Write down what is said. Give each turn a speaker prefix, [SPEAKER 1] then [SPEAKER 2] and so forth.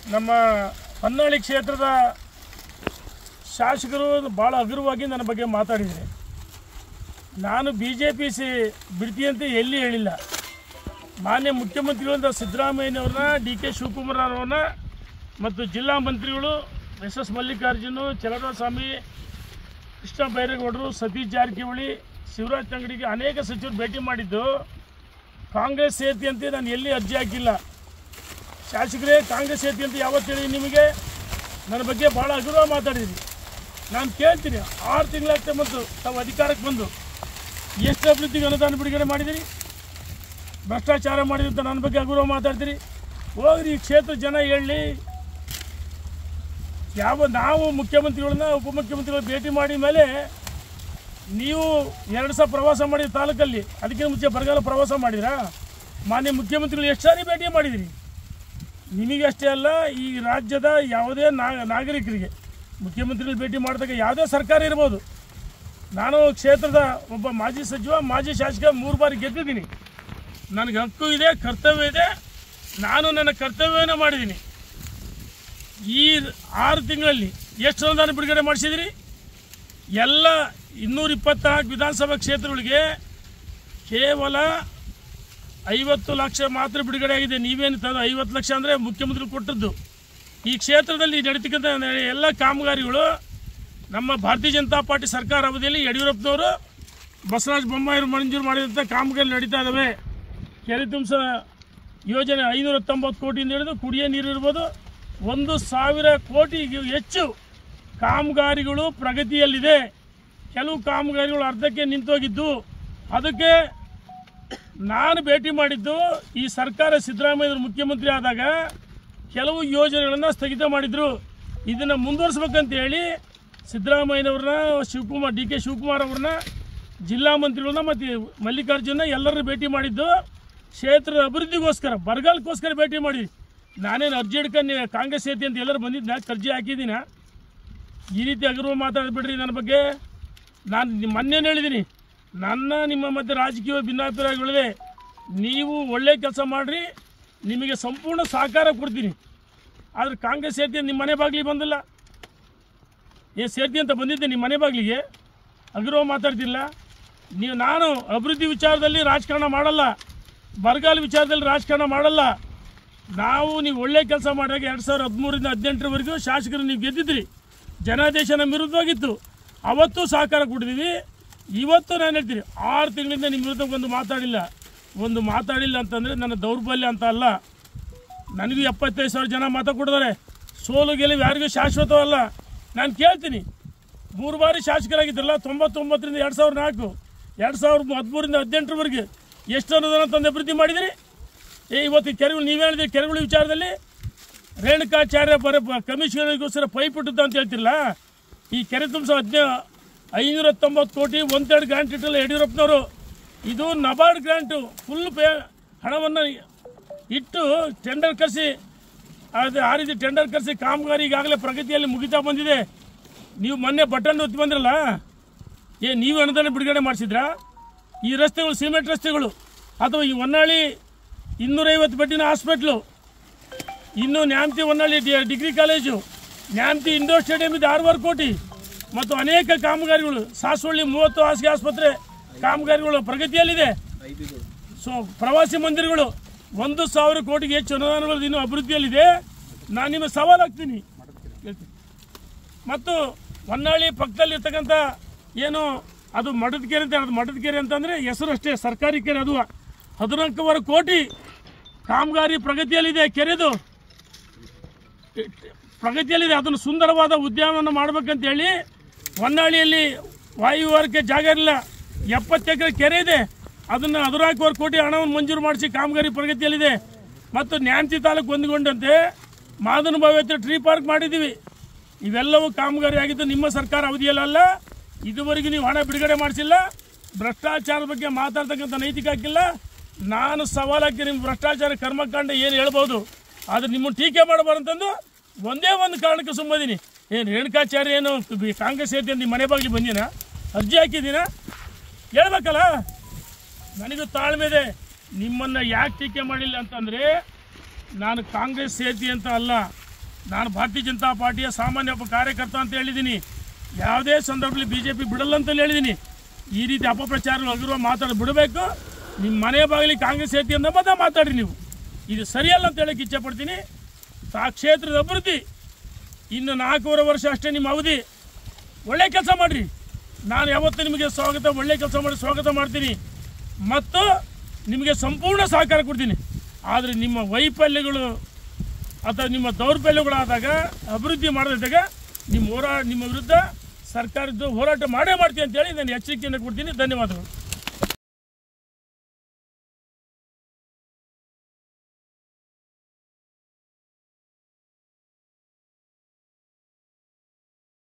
[SPEAKER 1] ನಮ್ಮ ಹೊನ್ನಾಳಿ ಕ್ಷೇತ್ರದ ಶಾಸಕರು ಭಾಳ ಹಗುರವಾಗಿ ನನ್ನ ಬಗ್ಗೆ ಮಾತಾಡಿದ್ದಾರೆ ನಾನು ಬಿ ಜೆ ಪಿ ಸಿ ಬಿಡ್ತೀಯಂತ ಎಲ್ಲಿ ಹೇಳಿಲ್ಲ ಮಾನ್ಯ ಮುಖ್ಯಮಂತ್ರಿಗಳಾದ ಸಿದ್ದರಾಮಯ್ಯನವ್ರನ್ನ ಡಿ ಕೆ ಶಿವಕುಮಾರ್ ಅವರನ್ನ ಮತ್ತು ಜಿಲ್ಲಾ ಮಂತ್ರಿಗಳು ಎಸ್ ಎಸ್ ಮಲ್ಲಿಕಾರ್ಜುನು ಚಲನಸ್ವಾಮಿ ಕೃಷ್ಣ ಬೈರೇಗೌಡರು ಸತೀಶ್ ಜಾರಕಿಹೊಳಿ ಶಿವರಾಜ್ ತಂಗಡಿಗೆ ಅನೇಕ ಸಚಿವರು ಭೇಟಿ ಮಾಡಿದ್ದು ಕಾಂಗ್ರೆಸ್ ಸೇರ್ತಿ ನಾನು ಎಲ್ಲಿ ಅರ್ಜಿ ಹಾಕಿಲ್ಲ ಶಾಸಕರೇ ಕಾಂಗ್ರೆಸ್ ಸೇರ್ತಿ ಅಂತ ಯಾವತ್ತು ಹೇಳಿ ನಿಮಗೆ ನನ್ನ ಬಗ್ಗೆ ಭಾಳ ಹಗುರ ಮಾತಾಡಿದ್ರಿ ನಾನು ಕೇಳ್ತೀನಿ ಆರು ತಿಂಗಳಾಗ್ತೇ ಬಂತು ತಾವು ಅಧಿಕಾರಕ್ಕೆ ಬಂದು ಎಷ್ಟು ಅಭಿವೃದ್ಧಿಗೆ ಅನುದಾನ ಬಿಡುಗಡೆ ಮಾಡಿದಿರಿ ಭ್ರಷ್ಟಾಚಾರ ಮಾಡಿದ್ರಿ ಅಂತ ನನ್ನ ಬಗ್ಗೆ ಹಗುರ ಮಾತಾಡ್ತೀರಿ ಹೋಗ್ರಿ ಈ ಕ್ಷೇತ್ರ ಜನ ಹೇಳಿ ಯಾವ ನಾವು ಮುಖ್ಯಮಂತ್ರಿಗಳನ್ನ ಉಪಮುಖ್ಯಮಂತ್ರಿಗಳು ಭೇಟಿ ಮಾಡಿದ ಮೇಲೆ ನೀವು ಎರಡು ಸಲ ಪ್ರವಾಸ ಮಾಡಿದ ತಾಲೂಕಲ್ಲಿ ಅದಕ್ಕಿಂತ ಮುಂಚೆ ಬರಗಾಲ ಪ್ರವಾಸ ಮಾಡಿದ್ರಾ ಮಾನ್ಯ ಮುಖ್ಯಮಂತ್ರಿಗಳು ಎಷ್ಟು ಸಾರಿ ಭೇಟಿ ಮಾಡಿದಿರಿ ನಿಮಗೆ ಅಷ್ಟೇ ಅಲ್ಲ ಈ ರಾಜ್ಯದ ಯಾವುದೇ ನಾ- ನಾಗರಿಕರಿಗೆ ಮುಖ್ಯಮಂತ್ರಿಗಳು ಭೇಟಿ ಮಾಡಿದಾಗ ಯಾವುದೇ ಸರ್ಕಾರ ಇರ್ಬೋದು ನಾನು ಕ್ಷೇತ್ರದ ಒಬ್ಬ ಮಾಜಿ ಸಚಿವ ಮಾಜಿ ಶಾಸಕ ಮೂರು ಬಾರಿ ಗೆದ್ದಿದ್ದೀನಿ ನನಗೆ ಹಕ್ಕು ಇದೆ ಕರ್ತವ್ಯ ಇದೆ ನಾನು ನನ್ನ ಕರ್ತವ್ಯವನ್ನು ಮಾಡಿದ್ದೀನಿ ಈ ಆರು ತಿಂಗಳಲ್ಲಿ ಎಷ್ಟು ಅನುದಾನ ಬಿಡುಗಡೆ ಮಾಡಿಸಿದಿರಿ ಎಲ್ಲ ಇನ್ನೂರ ಇಪ್ಪತ್ನಾಲ್ಕು ವಿಧಾನಸಭಾ ಕ್ಷೇತ್ರಗಳಿಗೆ ಕೇವಲ ಐವತ್ತು ಲಕ್ಷ ಮಾತ್ರ ಬಿಡುಗಡೆ ಆಗಿದೆ ನೀವೇನು ತಂದು ಐವತ್ತು ಲಕ್ಷ ಅಂದರೆ ಮುಖ್ಯಮಂತ್ರಿ ಕೊಟ್ಟದ್ದು ಈ ಕ್ಷೇತ್ರದಲ್ಲಿ ನಡೀತಕ್ಕಂಥ ಎಲ್ಲ ಕಾಮಗಾರಿಗಳು ನಮ್ಮ ಭಾರತೀಯ ಜನತಾ ಪಾರ್ಟಿ ಸರ್ಕಾರ ಅವಧಿಯಲ್ಲಿ ಯಡಿಯೂರಪ್ಪನವರು ಬಸವರಾಜ ಬೊಮ್ಮಾಯಿರು ಮಂಜೂರು ಮಾಡಿದಂಥ ಕಾಮಗಾರಿ ನಡೀತಾ ಇದ್ದಾವೆ ಕೆರೆ ತುಂಬಿಸ ಯೋಜನೆ ಐನೂರ ಹತ್ತೊಂಬತ್ತು ಕೋಟಿಯಿಂದ ಹಿಡಿದು ಕುಡಿಯೋ ನೀರು ಇರ್ಬೋದು ಒಂದು ಸಾವಿರ ಕೋಟಿಗೂ ಹೆಚ್ಚು ಕಾಮಗಾರಿಗಳು ಪ್ರಗತಿಯಲ್ಲಿದೆ ಕೆಲವು ಕಾಮಗಾರಿಗಳು ಅರ್ಧಕ್ಕೆ ನಿಂತೋಗಿದ್ದು ಅದಕ್ಕೆ ನಾನು ಭೇಟಿ ಮಾಡಿದ್ದು ಈ ಸರ್ಕಾರ ಸಿದ್ದರಾಮಯ್ಯವರು ಮುಖ್ಯಮಂತ್ರಿ ಆದಾಗ ಕೆಲವು ಯೋಜನೆಗಳನ್ನು ಸ್ಥಗಿತ ಮಾಡಿದರು ಇದನ್ನು ಮುಂದುವರಿಸ್ಬೇಕಂತ ಹೇಳಿ ಸಿದ್ದರಾಮಯ್ಯನವ್ರನ್ನ ಶಿವಕುಮಾರ್ ಡಿ ಕೆ ಶಿವಕುಮಾರ್ ಅವ್ರನ್ನ ಜಿಲ್ಲಾ ಮಂತ್ರಿಗಳನ್ನ ಮತ್ತು ಮಲ್ಲಿಕಾರ್ಜುನ ಎಲ್ಲರನ್ನು ಭೇಟಿ ಮಾಡಿದ್ದು ಕ್ಷೇತ್ರದ ಅಭಿವೃದ್ಧಿಗೋಸ್ಕರ ಬರಗಾಲಕ್ಕೋಸ್ಕರ ಭೇಟಿ ಮಾಡಿದ್ವಿ ನಾನೇನು ಅರ್ಜಿ ಹಿಡ್ಕೊಂಡು ಕಾಂಗ್ರೆಸ್ ಐತಿ ಅಂತ ಎಲ್ಲರೂ ಬಂದಿದ್ದ ಅರ್ಜಿ ಹಾಕಿದ್ದೀನ ಈ ರೀತಿ ಅಗರ್ವ ಮಾತಾಡಬೇಡ್ರಿ ನನ್ನ ಬಗ್ಗೆ ನಾನು ನಿಮ್ಮ ಮೊನ್ನೆ ಹೇಳಿದ್ದೀನಿ ನನ್ನ ನಿಮ್ಮ ಮಧ್ಯೆ ರಾಜಕೀಯ ಭಿನ್ನಾಭಿಪ್ರಾಯಗಳಿವೆ ನೀವು ಒಳ್ಳೆ ಕೆಲಸ ಮಾಡಿರಿ ನಿಮಗೆ ಸಂಪೂರ್ಣ ಸಹಕಾರ ಕೊಡ್ತೀನಿ ಆದರೆ ಕಾಂಗ್ರೆಸ್ ಸೇರ್ತಿ ನಿಮ್ಮ ಮನೆ ಬಾಗಿಲಿಗೆ ಬಂದಿಲ್ಲ ಏನು ಸೇರ್ತಿ ಅಂತ ಬಂದಿದ್ದೆ ನಿಮ್ಮ ಮನೆ ಬಾಗಿಲಿಗೆ ಅಗರ್ವ ಮಾತಾಡ್ತಿಲ್ಲ ನೀವು ನಾನು ಅಭಿವೃದ್ಧಿ ವಿಚಾರದಲ್ಲಿ ರಾಜಕಾರಣ ಮಾಡಲ್ಲ ಬರಗಾಲ ವಿಚಾರದಲ್ಲಿ ರಾಜಕಾರಣ ಮಾಡಲ್ಲ ನಾವು ನೀವು ಒಳ್ಳೆ ಕೆಲಸ ಮಾಡಿದಾಗ ಎರಡು ಸಾವಿರದ ಹದಿಮೂರಿಂದ ಹದಿನೆಂಟರವರೆಗೂ ಶಾಸಕರು ನೀವು ಗೆದ್ದಿದ್ರಿ ಜನಾದೇಶ ನಮ್ಮ ವಿರುದ್ಧವಾಗಿತ್ತು ಅವತ್ತು ಸಹಕಾರ ಕೊಟ್ಟಿದ್ದೀವಿ ಇವತ್ತು ನಾನು ಹೇಳ್ತೀನಿ ಆರು ತಿಂಗಳಿಂದ ನಿಮ್ಮ ವಿರುದ್ಧ ಒಂದು ಮಾತಾಡಿಲ್ಲ ಒಂದು ಮಾತಾಡಿಲ್ಲ ಅಂತಂದರೆ ನನ್ನ ದೌರ್ಬಲ್ಯ ಅಂತ ಅಲ್ಲ ನನಗೂ ಎಪ್ಪತ್ತೈದು ಸಾವಿರ ಜನ ಮತ ಕೊಡಿದ್ದಾರೆ ಸೋಲು ಗೆಲುವು ಯಾರಿಗೂ ಶಾಶ್ವತವಲ್ಲ ನಾನು ಕೇಳ್ತೀನಿ ಮೂರು ಬಾರಿ ಶಾಸಕರಾಗಿದ್ರಲ್ಲ ತೊಂಬತ್ತೊಂಬತ್ತರಿಂದ ಎರಡು ಸಾವಿರದ ನಾಲ್ಕು ಎರಡು ಸಾವಿರದ ಹದಿಮೂರಿಂದ ಹದಿನೆಂಟರವರೆಗೆ ಎಷ್ಟು ಅನುದಾನ ತಂದು ಅಭಿವೃದ್ಧಿ ಮಾಡಿದಿರಿ ಏ ಇವತ್ತು ಈ ಕೆರೆಗಳು ನೀವೇ ಹೇಳಿದ್ರಿ ಕೆರೆಗಳ ವಿಚಾರದಲ್ಲಿ ರೇಣುಕಾಚಾರ್ಯ ಬರ ಕಮಿಷನರಿಗೋಸ್ಕರ ಪೈಪ್ ಇಟ್ಟದ್ದು ಅಂತ ಹೇಳ್ತಿರಲ್ಲ ಈ ಕೆರೆ ತುಂಬಿಸೋ ಹದಿನ ಐನೂರ ಹತ್ತೊಂಬತ್ತು ಕೋಟಿ ಒಂದೆರಡು ಗ್ರಾಂಟ್ ಇಟ್ಟಲ್ಲ ಯಡಿಯೂರಪ್ಪನವರು ಇದು ನಬಾರ್ಡ್ ಗ್ರಾಂಟು ಫುಲ್ ಪೇ ಹಣವನ್ನು ಇಟ್ಟು ಟೆಂಡರ್ ಕರೆಸಿ ಅದು ಆ ರೀತಿ ಟೆಂಡರ್ ಕರೆಸಿ ಕಾಮಗಾರಿ ಈಗಾಗಲೇ ಪ್ರಗತಿಯಲ್ಲಿ ಮುಗಿತಾ ಬಂದಿದೆ ನೀವು ಮೊನ್ನೆ ಬಟನ್ ಒತ್ತಿ ಬಂದ್ರಲ್ಲ ಏ ನೀವು ಅನುದಾನ ಬಿಡುಗಡೆ ಮಾಡಿಸಿದ್ರಾ ಈ ರಸ್ತೆಗಳು ಸಿಮೆಂಟ್ ರಸ್ತೆಗಳು ಅಥವಾ ಈ ಹೊನ್ನಾಳಿ ಇನ್ನೂರೈವತ್ತು ಬೆಡ್ಡಿನ ಹಾಸ್ಪಿಟ್ಲು ಇನ್ನು ನ್ಯಾಮತಿ ಹೊನ್ನಾಳಿ ಡಿ- degree college Nyamathi indoor stadium ಇದೆ ಆರೂವರೆ ಕೋಟಿ ಮತ್ತು ಅನೇಕ ಕಾಮಗಾರಿಗಳು ಸಾಸವಳ್ಳಿ ಮೂವತ್ತು ಹಾಸಿಗೆ ಆಸ್ಪತ್ರೆ ಕಾಮಗಾರಿಗಳು ಪ್ರಗತಿಯಲ್ಲಿದೆ ಸೊ ಪ್ರವಾಸಿ ಮಂದಿರಗಳು ಒಂದು ಸಾವಿರ ಕೋಟಿಗೆ ಹೆಚ್ಚು ಅನುದಾನಗಳು ಇನ್ನೂ ಅಭಿವೃದ್ಧಿಯಲ್ಲಿದೆ ನಾನು ನಿಮಗೆ ಸವಾಲು ಹಾಕ್ತೀನಿ ಹೇಳ್ತೀನಿ. ಮತ್ತು ಹೊನ್ನಾಳಿ ಪಕ್ಕದಲ್ಲಿರ್ತಕ್ಕಂಥ ಏನು ಅದು ಮಠದ ಕೆರೆ ಅಂತ ಅದು ಮಠದ ಕೆರೆ ಅಂತಂದರೆ ಹೆಸರು ಅಷ್ಟೇ ಸರ್ಕಾರಿ ಕೆರೆ ಅದು ಹದಿನಾಲ್ಕೂವರೆ ಕೋಟಿ ಕಾಮಗಾರಿ ಪ್ರಗತಿಯಲ್ಲಿದೆ ಕೆರೆದು ಪ್ರಗತಿಯಲ್ಲಿದೆ ಅದನ್ನು ಸುಂದರವಾದ ಉದ್ಯಾನವನ ಮಾಡಬೇಕಂತ ಹೇಳಿ ಹೊನ್ನಾಳಿಯಲ್ಲಿ ವಾಯುವಾರಕ್ಕೆ ಜಾಗ ಇರಲಿಲ್ಲ ಎಪ್ಪತ್ತು ಎಕರೆ ಕೆರೆ ಇದೆ ಅದನ್ನು ಹದಿನಾಲ್ಕೂವರೆ ಕೋಟಿ ಹಣವನ್ನು ಮಂಜೂರು ಮಾಡಿಸಿ ಕಾಮಗಾರಿ ಪ್ರಗತಿಯಲ್ಲಿದೆ ಮತ್ತು ನ್ಯಾಮತಿ ತಾಲೂಕು ಹೊಂದಿಕೊಂಡಂತೆ ಮಾದನ ಭಾವ್ಯತೆ ಟ್ರೀ ಪಾರ್ಕ್ ಮಾಡಿದ್ದೀವಿ ಇವೆಲ್ಲವೂ ಕಾಮಗಾರಿ ಆಗಿದ್ದು ನಿಮ್ಮ ಸರ್ಕಾರ ಅವಧಿಯಲ್ಲ ಇದುವರೆಗೂ ನೀವು ಹಣ ಬಿಡುಗಡೆ ಮಾಡಿಸಿಲ್ಲ ಭ್ರಷ್ಟಾಚಾರದ ಬಗ್ಗೆ ಮಾತಾಡ್ತಕ್ಕಂಥ ನೈತಿಕ ಹಕ್ಕಿಲ್ಲ ನಾನು ಸವಾಲಾಗಿ ನಿಮ್ಮ ಭ್ರಷ್ಟಾಚಾರ ಕರ್ಮಕಾಂಡ ಏನು ಹೇಳ್ಬೋದು ಆದರೆ ನಿಮ್ಮನ್ನು ಟೀಕೆ ಮಾಡಬಾರಂತಂದು ಒಂದೇ ಒಂದು ಕಾರಣಕ್ಕೆ ಸುಮ್ಮದೀನಿ ಏನು ರೇಣುಕಾಚಾರ್ಯ ಏನು ಬಿ- ಕಾಂಗ್ರೆಸ್ ಐತಿ ಅಂತ ನಿಮ್ಮ ಮನೆ ಬಾಗಿಲು ಬಂದಿನ ಅರ್ಜಿ ಹಾಕಿದ್ದೀನ ಹೇಳ್ಬೇಕಲ್ಲ ನನಗೂ ತಾಳ್ಮೆ ಇದೆ ನಿಮ್ಮನ್ನು ಯಾಕೆ ಟೀಕೆ ಮಾಡಿಲ್ಲ ಅಂತಂದರೆ ನಾನು ಕಾಂಗ್ರೆಸ್ ಸೇರ್ತಿ ಅಂತ ಅಲ್ಲ ನಾನು ಭಾರತೀಯ ಜನತಾ ಪಾರ್ಟಿಯ ಸಾಮಾನ್ಯ ಒಬ್ಬ ಕಾರ್ಯಕರ್ತ ಅಂತ ಹೇಳಿದ್ದೀನಿ ಯಾವುದೇ ಸಂದರ್ಭದಲ್ಲಿ ಬಿ ಜೆ ಪಿ ಬಿಡಲ್ಲ ಅಂತಲೇ ಹೇಳಿದ್ದೀನಿ ಈ ರೀತಿ ಅಪಪ್ರಚಾರ ಆಗಿರುವ ಮಾತಾಡಿ ಬಿಡಬೇಕು ನಿಮ್ಮ ಮನೆ ಬಾಗಿಲಿಗೆ ಕಾಂಗ್ರೆಸ್ ಐತಿ ಅಂತ ಮಾತ್ರ ಮಾತಾಡ್ರಿ ನೀವು ಇದು ಸರಿಯಲ್ಲ ಅಂತ ಹೇಳಕ್ಕೆ ಇಚ್ಛೆಪಡ್ತೀನಿ ಆ ಕ್ಷೇತ್ರದ ಅಭಿವೃದ್ಧಿ ಇನ್ನು ನಾಲ್ಕೂವರೆ ವರ್ಷ ಅಷ್ಟೇ ನಿಮ್ಮ ಅವಧಿ ಒಳ್ಳೆ ಕೆಲಸ ಮಾಡಿರಿ ನಾನು ಯಾವತ್ತೂ ನಿಮಗೆ ಸ್ವಾಗತ ಒಳ್ಳೆ ಕೆಲಸ ಮಾಡಿ ಸ್ವಾಗತ ಮಾಡ್ತೀನಿ ಮತ್ತು ನಿಮಗೆ ಸಂಪೂರ್ಣ ಸಹಕಾರ ಕೊಡ್ತೀನಿ ಆದರೆ ನಿಮ್ಮ ವೈಫಲ್ಯಗಳು ಅಥವಾ ನಿಮ್ಮ ದೌರ್ಬಲ್ಯಗಳಾದಾಗ ಅಭಿವೃದ್ಧಿ ಮಾಡದಿದ್ದಾಗ ನಿಮ್ಮ ಹೋರಾ ನಿಮ್ಮ ವಿರುದ್ಧ ಸರ್ಕಾರದ್ದು ಹೋರಾಟ ಮಾಡೇ ಮಾಡ್ತೀನಿ ಅಂತೇಳಿ ನಾನು ಎಚ್ಚರಿಕೆಯನ್ನು ಕೊಡ್ತೀನಿ ಧನ್ಯವಾದಗಳು